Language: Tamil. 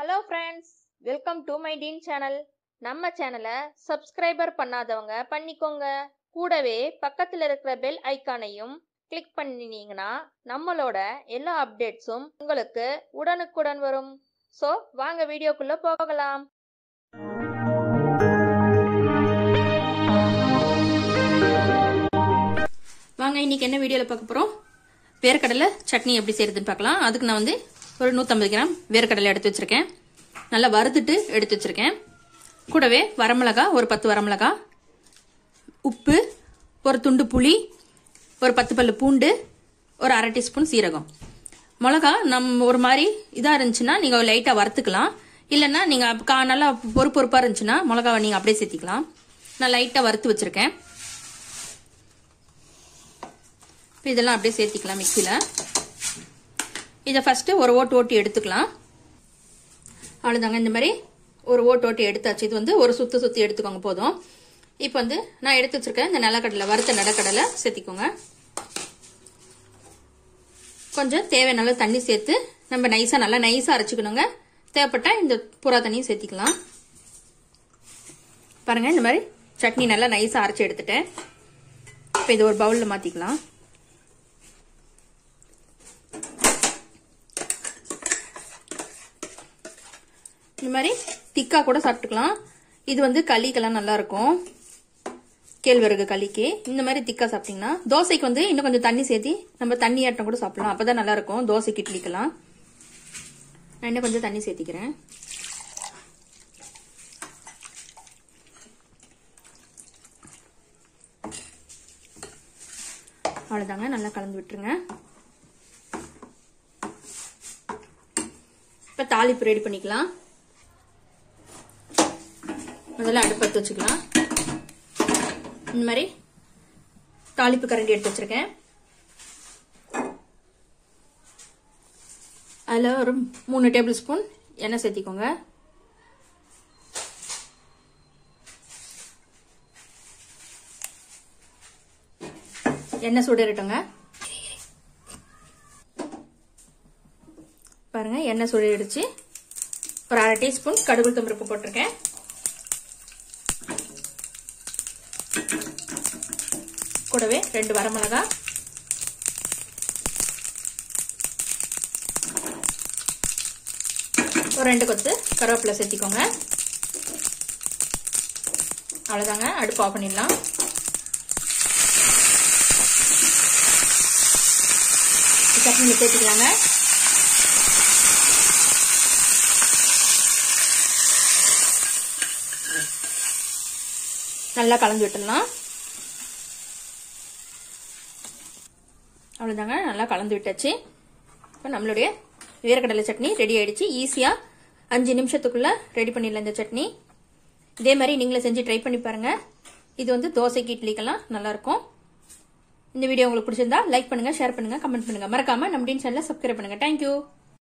hello friends welcome to my teen channel நம்ம சேனலை சப்ஸ்கிரைபர் பண்ணாதவங்க பண்ணிக்கோங்க கூடவே பக்கத்தில் இருக்கிற பெல் ஐக்கானையும் கிளிக் பண்ணினீங்கன்னா நம்மளோட எல்லா அப்டேட்ஸும் உங்களுக்கு உடனுக்குடன் வரும் ஸோ வாங்க வீடியோக்குள்ள போகலாம் வாங்க இன்னைக்கு என்ன வீடியோவில் பார்க்க போகிறோம் வேர்க்கடலை சட்னி எப்படி செய்யறதுன்னு பார்க்கலாம் அதுக்கு நான் வந்து ஒரு நூற்றம்பது கிராம் வேர்க்கடலை எடுத்து வச்சிருக்கேன் நல்லா வறுத்துட்டு எடுத்து வச்சிருக்கேன் கூடவே வரமிளகா ஒரு பத்து வரமிளகா உப்பு ஒரு துண்டு புளி ஒரு பத்து பல்லு பூண்டு ஒரு அரை டீஸ்பூன் சீரகம் மிளகா நம் ஒரு மாதிரி இதாக இருந்துச்சுன்னா நீங்கள் லைட்டாக வறுத்துக்கலாம் இல்லைன்னா நீங்கள் கா நல்லா பொறு பொறுப்பாக இருந்துச்சுன்னா மிளகாவை நீங்கள் அப்படியே சேர்த்திக்கலாம் நான் லைட்டாக வறுத்து வச்சுருக்கேன் இப்போ இதெல்லாம் அப்படியே சேர்த்திக்கலாம் மிக்சியில் இதை ஃபஸ்ட்டு ஒரு ஓட்டு ஓட்டி எடுத்துக்கலாம் அவ்வளோதாங்க இந்த மாதிரி ஒரு ஓட்டு ஓட்டி எடுத்தாச்சு இது வந்து ஒரு சுத்து சுற்றி எடுத்துக்கோங்க போதும் இப்போ வந்து நான் எடுத்து வச்சிருக்கேன் இந்த நிலக்கடலை வறுத்த நிலக்கடலை சேர்த்திக்கோங்க கொஞ்சம் தேவையான அளவு தண்ணி சேர்த்து நம்ம நைஸாக நல்லா நைஸாக அரைச்சிக்கணுங்க தேவைப்பட்டால் இந்த புறா தண்ணியும் சேர்த்திக்கலாம் பாருங்கள் இந்த மாதிரி சட்னி நல்லா நைஸாக அரைச்சி எடுத்துட்டேன் இப்போ இது ஒரு பவுலில் மாற்றிக்கலாம் இந்த மாதிரி திக்கா கூட சாப்பிட்டுக்கலாம் இது வந்து களிக்கெல்லாம் நல்லா இருக்கும் கேழ்வரகு களிக்கு இந்த மாதிரி திக்கா சாப்பிட்டீங்கன்னா தோசைக்கு வந்து இன்னும் கொஞ்சம் தண்ணி சேர்த்தி நம்ம தண்ணி ஆட்டம் கூட சாப்பிடலாம் அப்பதான் நல்லா இருக்கும் தோசைக்கு இட்லிக்கெல்லாம் நான் இன்னும் கொஞ்சம் தண்ணி சேர்த்திக்கிறேன் அவ்வளோதாங்க நல்லா கலந்து விட்டுருங்க இப்போ தாளிப்பு ரெடி பண்ணிக்கலாம் முதல்ல அடுப்பத்து வச்சுக்கலாம் இந்த மாதிரி தாளிப்பு கரண்டி எடுத்து வச்சிருக்கேன் அதில் ஒரு மூணு டேபிள் ஸ்பூன் எண்ணெய் சேர்த்திக்கோங்க எண்ணெய் சுடரட்டுங்க பாருங்க எண்ணெய் சுடிடுச்சு ஒரு அரை டீஸ்பூன் கடுகு தம்பருப்பு போட்டிருக்கேன் கூடவே ரெண்டு வரமிளகா ஒரு ரெண்டு கொத்து கருவேப்பிலை சேர்த்திக்கோங்க அவ்வளோதாங்க அடுப்பு ஆஃப் பண்ணிடலாம் சட்னியில் சேர்த்துக்கலாங்க நல்லா கலந்து விட்டுடலாம் அவ்வளோதாங்க நல்லா கலந்து விட்டாச்சு இப்போ நம்மளுடைய வேர்க்கடலை சட்னி ரெடி ஆயிடுச்சு ஈஸியாக அஞ்சு நிமிஷத்துக்குள்ள ரெடி பண்ணிடலாம் இந்த சட்னி இதே மாதிரி நீங்களே செஞ்சு ட்ரை பண்ணி பாருங்க இது வந்து தோசைக்கு இட்லிக்கெல்லாம் நல்லாயிருக்கும் இந்த வீடியோ உங்களுக்கு பிடிச்சிருந்தா லைக் பண்ணுங்க ஷேர் பண்ணுங்க கமெண்ட் பண்ணுங்க மறக்காம நம்ம டீன் சேனலை சப்ஸ்கிரைப் பண்ணுங்க தேங்க்யூ